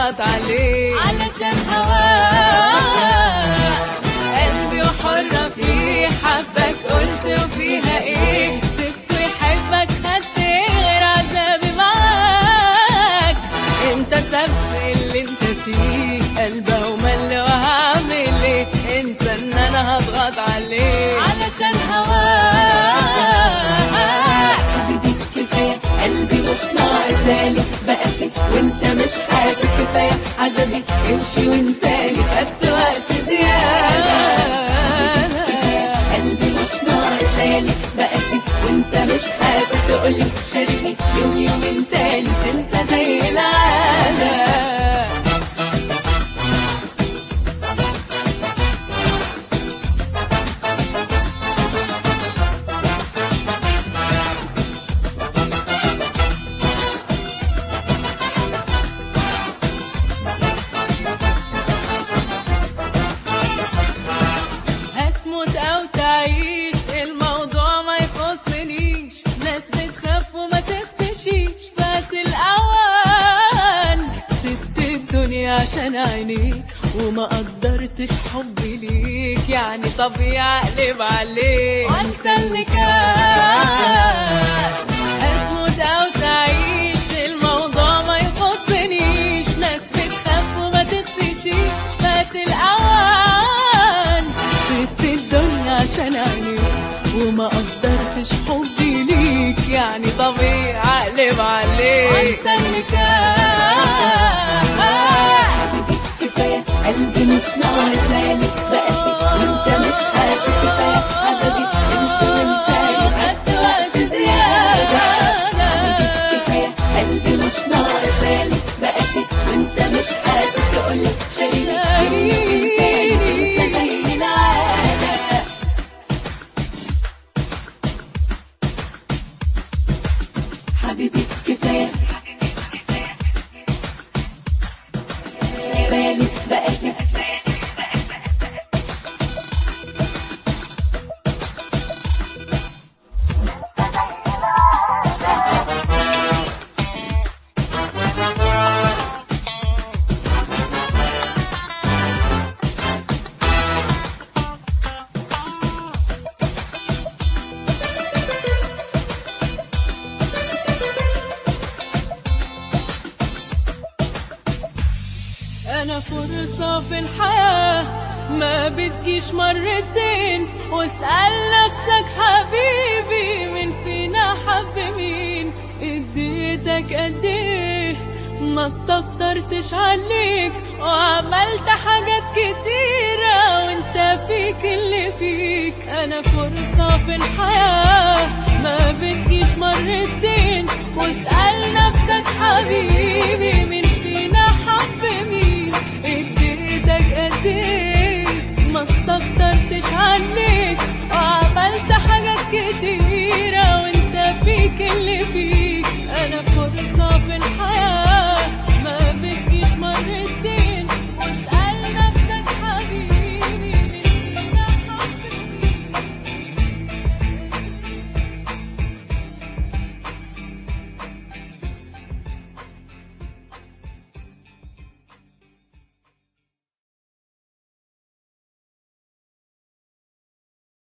هضغط عليه علشان هواك قلبي وحرة فيه حبك قلت وفيها ايه سبته يحبك خدت ايه غير عذابي معاك انت سبت اللي انت فيه قلبه ومل وهعمل ايه انسى ان انا هضغط عليه علشان هواك حبيبي كفاية قلبي مش ناقص ذلك بقاسي وانت مش حاسس كفاية عذابي امشي وانساني خدت وقت زيادة قلبي مش ناقص ذلك بقاسي وانت مش حاسس تقولي شاركني يوم يومين تاني تنسى زي العادة هتموت او تعيش الموضوع ما يخصنيش ناس بتخاف وما تختشيش فات الاوان سبت الدنيا عشان عينيك وما قدرتش حبي ليك يعني طبيعي اقلب عليك وانسى اللي كان هتموت او تعيش الموضوع ما يخصنيش ناس بتخاف وما تختشيش فات الاوان سبت الدنيا عشان عينيك وما قدرتش حبي ليك يعني طبيعي اقلب عليك وانسى اللي كان حبيبي كفاية قلبي مش ناقص ذلك بقاسي وانت مش حاسس كفاية عذابي امشي وانساني خدت وقت زيادة حبيبي كفاية قلبي مش ناقص ذلك بقاسي وانت مش حاسس تقولي شاريني يوم تاني تنسى زي العادة حبيبي كفاية بالي بقاسي أنا فرصة في الحياة ما بتجيش مرتين واسأل نفسك حبيبي مين فينا حب مين اديتك قد ايه ما استكترتش عليك وعملت حاجات كتيرة وانت فيك اللي فيك انا فرصة في الحياة ما بتجيش مرتين واسأل نفسك